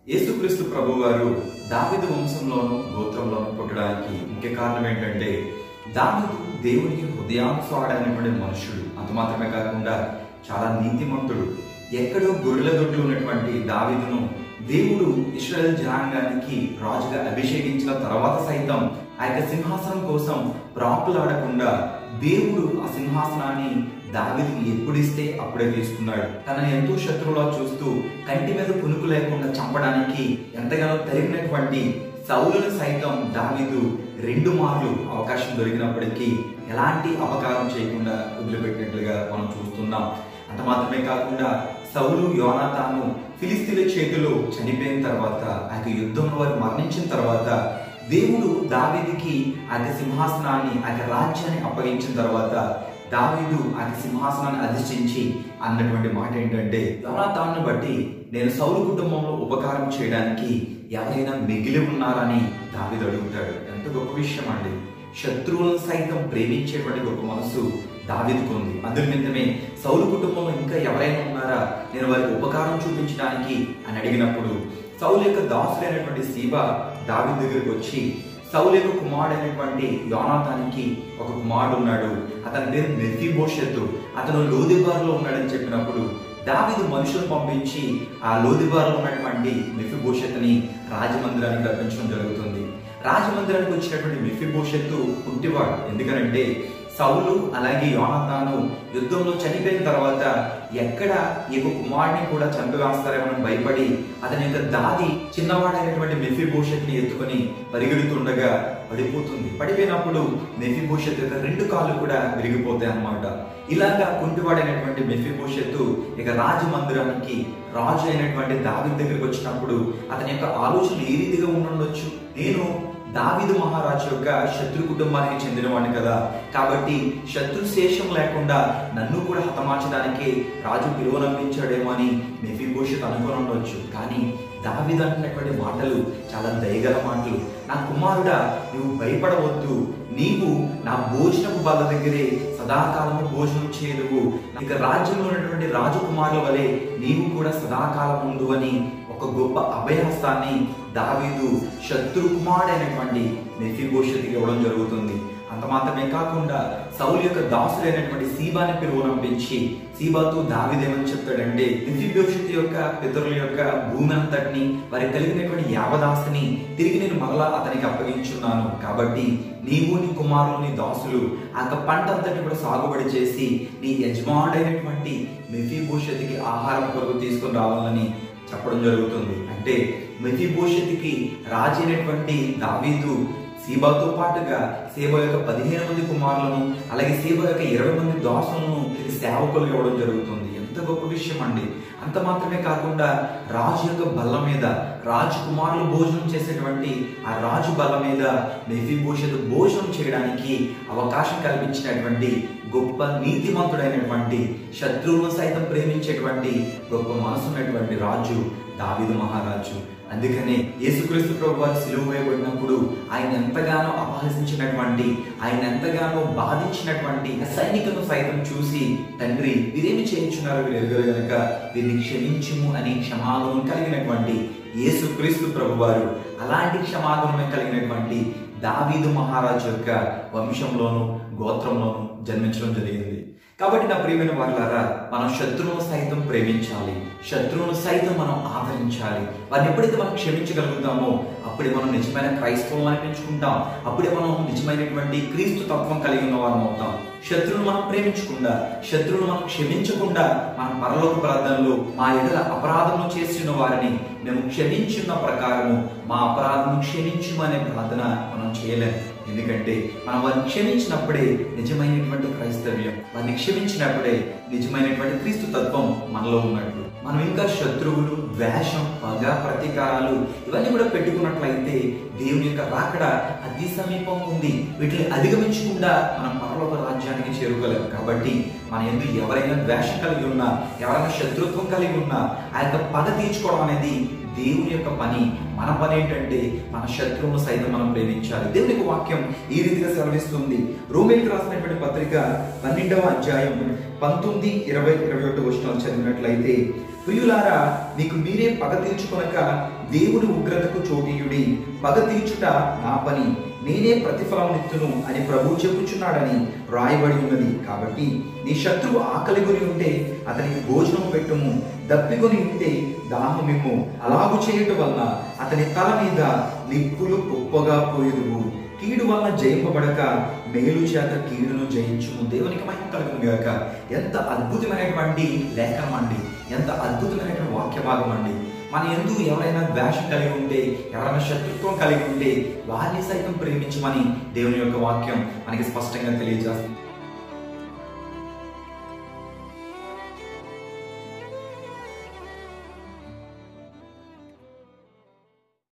యేసుక్రీస్తు ప్రభు వారు దావిదు వంశంలోను గోత్రంలోను పుట్టడానికి ముఖ్య కారణం ఏంటంటే దావిదు దేవునికి హృదయానుసారైనటువంటి మనుషుడు అంత మాత్రమే కాకుండా చాలా నీతిమంతుడు ఎక్కడో గొర్రెల దొడ్లు ఉన్నటువంటి దావిదును దేవుడు ఇస్రాయల్ జనాంగానికి రాజుగా అభిషేకించిన తర్వాత సైతం ఆ యొక్క సింహాసనం కోసం ప్రాకులాడకుండా దేవుడు ఆ సింహాసనాన్ని దావిదికి ఎప్పుడు ఇస్తే అప్పుడే తీసుకున్నాడు తనని ఎంతో శత్రువులా చూస్తూ కంటి మీద పునుకు లేకుండా చంపడానికి ఎంతగానో తరిగినటువంటి సౌలును సైతం దావీదు రెండు మార్లు అవకాశం దొరికినప్పటికీ ఎలాంటి అపకారం చేయకుండా వదిలిపెట్టినట్లుగా మనం చూస్తున్నాం అంత మాత్రమే కాకుండా సౌలు యోనాతాను ఫిలిస్తీన్ల చేతిలో చనిపోయిన తర్వాత ఆ యొక్క యుద్ధంలో వారు మరణించిన తర్వాత దేవుడు దావీదికి ఆ యొక్క సింహాసనాన్ని ఆ యొక్క రాజ్యాన్ని అప్పగించిన తర్వాత దావీదు ఆ యొక్క సింహాసనాన్ని అధిష్ఠించి అన్నటువంటి మాట ఏంటంటే యోనాతాన్ని బట్టి నేను సౌలు కుటుంబంలో ఉపకారం చేయడానికి ఎవరైనా మిగిలి ఉన్నారని దావీదు అడుగుతాడు ఎంత గొప్ప విషయం అండి శత్రువులను సైతం ప్రేమించేటువంటి గొప్ప మనసు దావీదుకు ఉంది అందుని నిమిత్తమే సౌలు కుటుంబంలో ఇంకా ఎవరైనా ఉన్నారా నేను వారికి ఉపకారం చూపించడానికి అని అడిగినప్పుడు సౌలు యొక్క దాసుడైనటువంటి సీబ దావీదు దగ్గరికి వచ్చి సౌలు యొక్క కుమారుడైనటువంటి యోనాథానికి ఒక కుమారుడు ఉన్నాడు అతని పేరు మెఫీబోషెత్తు అతను లోదిబార్లో ఉన్నాడని చెప్పినప్పుడు దావీదు మనుషులను పంపించి ఆ లోదిబార్లో ఉన్నటువంటి మెఫీబోషెత్తుని రాజమందిరానికి రప్పించడం జరుగుతుంది రాజమందిరానికి వచ్చినటువంటి మెఫీబోషెత్తు పుట్టివాడు ఎందుకనంటే సౌలు అలాగే యోనతాను యుద్ధంలో చనిపోయిన తర్వాత ఎక్కడ ఈ యొక్క కుమారుడిని కూడా చంపివేస్తారేమని భయపడి అతని యొక్క దాది చిన్నవాడైనటువంటి మెఫీ భూషత్ని ఎత్తుకొని పరిగెడుతుండగా పడిపోతుంది పడిపోయినప్పుడు మెఫీ భూషత్ యొక్క రెండు కాళ్ళు కూడా విరిగిపోతాయి అన్నమాట ఇలాగా కుంటివాడైనటువంటి మెఫీ భూషత్తు ఇక రాజమందిరానికి రాజు అయినటువంటి దావి దగ్గరికి వచ్చినప్పుడు అతని యొక్క ఆలోచనలు ఏ రీతిగా ఉండుండొచ్చు నేను దావిదు మహారాజు యొక్క శత్రు కుటుంబానికి చెందినవాడిని కదా కాబట్టి శత్రు శేషం లేకుండా నన్ను కూడా హతమార్చడానికి రాజు పిలువనంపించాడేమో అని మెఫీభూషత్ అనుకుని ఉండొచ్చు కానీ దావిదు అంటున్నటువంటి మాటలు చాలా దయగల మాటలు నా కుమారుడా నువ్వు భయపడవద్దు నీవు నా భోజనపు బల్ల దగ్గరే సదాకాలము భోజనం చేయదువు ఇక రాజ్యంలో ఉన్నటువంటి రాజకుమారుల వలె నీవు కూడా సదాకాలం ఉండు అని ఒక గొప్ప అభయహస్తాన్ని దావీదు శత్రు కుమారుడైనటువంటి మెఫీభూషతికి ఇవ్వడం జరుగుతుంది అంత మాత్రమే కాకుండా సౌలు యొక్క దాసుడైనటువంటి సీబాని పిలువనంపించి సీబాతో దావిదేమని చెప్తాడంటే మెఫీభూషతి యొక్క పితరుల యొక్క భూమి అంతటిని వారికి కలిగినటువంటి యావదాస్తిని తిరిగి నేను మరలా అతనికి అప్పగించున్నాను కాబట్టి నీవు నీ కుమారులు నీ దాసులు ఆ యొక్క పంట అంతటిని కూడా సాగుబడి చేసి నీ యజమానుడైనటువంటి మెఫీభూషతికి ఆహారం కొరకు తీసుకుని రావాలని చెప్పడం జరుగుతుంది అంటే మెఫీభూషతికి రాజైనటువంటి దావీదు సీబాతో పాటుగా సేవ యొక్క పదిహేను మంది కుమారులను అలాగే సేవ యొక్క ఇరవై మంది దాసులను సేవకులు ఇవ్వడం జరుగుతుంది ఎంత గొప్ప విషయం అండి అంత మాత్రమే కాకుండా రాజు యొక్క బల్ల మీద రాజకుమారులు భోజనం చేసేటువంటి ఆ రాజు బల్ల మీద మెఫీభూషత్ భోజనం చేయడానికి అవకాశం కల్పించినటువంటి గొప్ప నీతిమంతుడైనటువంటి శత్రువులను సైతం ప్రేమించేటువంటి గొప్ప మనసున్నటువంటి రాజు దావిదు మహారాజు అందుకనే యేసుక్రీస్తు ప్రభు వారు సిలువ వేయబడినప్పుడు ఆయన ఎంతగానో అపహసించినటువంటి ఆయన ఎంతగానో బాధించినటువంటి సైనికులను సైతం చూసి తండ్రి వీరేమి చేయించున్నారు వీరు ఎరుగరు గనక వీరిని క్షమించుము అని క్షమాగుణం కలిగినటువంటి యేసుక్రీస్తు ప్రభు వారు అలాంటి క్షమాగుణం కలిగినటువంటి దావీదు మహారాజు యొక్క వంశంలోను గోత్రంలోను జన్మించడం జరిగింది కాబట్టి నా ప్రియమైన వారులారా మనం శత్రువును సైతం ప్రేమించాలి శత్రువును సైతం మనం ఆదరించాలి వారిని ఎప్పుడైతే మనం క్షమించగలుగుతామో అప్పుడే మనం నిజమైన క్రైస్తవం అనిపించుకుంటాం అప్పుడే మనం నిజమైనటువంటి క్రీస్తు తత్వం కలిగి ఉన్న వారం అవుతాం శత్రువును మనం ప్రేమించకుండా శత్రువును మనం క్షమించకుండా మన పరలోక ప్రార్థనలో మా ఎడల అపరాధము చేసిన వారిని మేము క్షమించున్న ప్రకారము మా అపరాధము క్షమించుము అనే ప్రార్థన మనం చేయలేము ఎందుకంటే మనం వారిని క్షమించినప్పుడే నిజమైనటువంటి క్రైస్తవ్యం వారిని క్షమించినప్పుడే నిజమైనటువంటి క్రీస్తు తత్వం మనలో ఉన్నట్లు మనం ఇంకా శత్రువులు ద్వేషం పగ ప్రతీకారాలు ఇవన్నీ కూడా పెట్టుకున్నట్లయితే దేవుని యొక్క రాకడ అతి సమీపం ఉంది వీటిని అధిగమించకుండా మనం పరలోక రాజ్యానికి చేరుకోలేము కాబట్టి మన ఎందుకు ఎవరైనా ద్వేషం కలిగి ఉన్నా ఎవరైనా శత్రుత్వం కలిగి ఉన్నా ఆ యొక్క పగ తీర్చుకోవడం అనేది దేవుని యొక్క పని మన పని ఏంటంటే మన శత్రువును సైతం మనం ప్రేమించాలి దేవుని యొక్క వాక్యం ఈ రీతిగా సెలవిస్తుంది రోమిల్కి రాసినటువంటి పత్రిక పన్నెండవ అధ్యాయం పంతొమ్మిది ఇరవై ఇరవై ఒకటి వచనాలు చదివినట్లయితే ప్రియులారా మీకు మీరే పగ తీర్చుకొనక దేవుని ఉగ్రతకు చోటీయుడి పగ తీర్చుట నా పని నేనే ప్రతిఫలం నిత్తును అని ప్రభు చెప్పుచున్నాడని రాయబడి ఉన్నది కాబట్టి నీ శత్రువు ఆకలి కొని ఉంటే అతనికి భోజనం పెట్టుము దప్పికొని ఉంటే దాహమిమ్ము అలాగు చేయటం వలన అతని తల మీద నిప్పులు కుప్పగా పోయేదువు కీడు వలన జయింపబడక మేలు చేత కీడును జయించుము దేవునికి మహిమ కలుగును గాక ఎంత అద్భుతమైనటువంటి లేఖనం అండి ఎంత అద్భుతమైనటువంటి వాక్య భాగం అండి మన ఎందు ఎవరైనా ద్వేషం కలిగి ఉంటే ఎవరైనా శత్రుత్వం కలిగి ఉంటే వారిని సైతం ప్రేమించమని దేవుని యొక్క వాక్యం మనకి స్పష్టంగా తెలియజేస్తుంది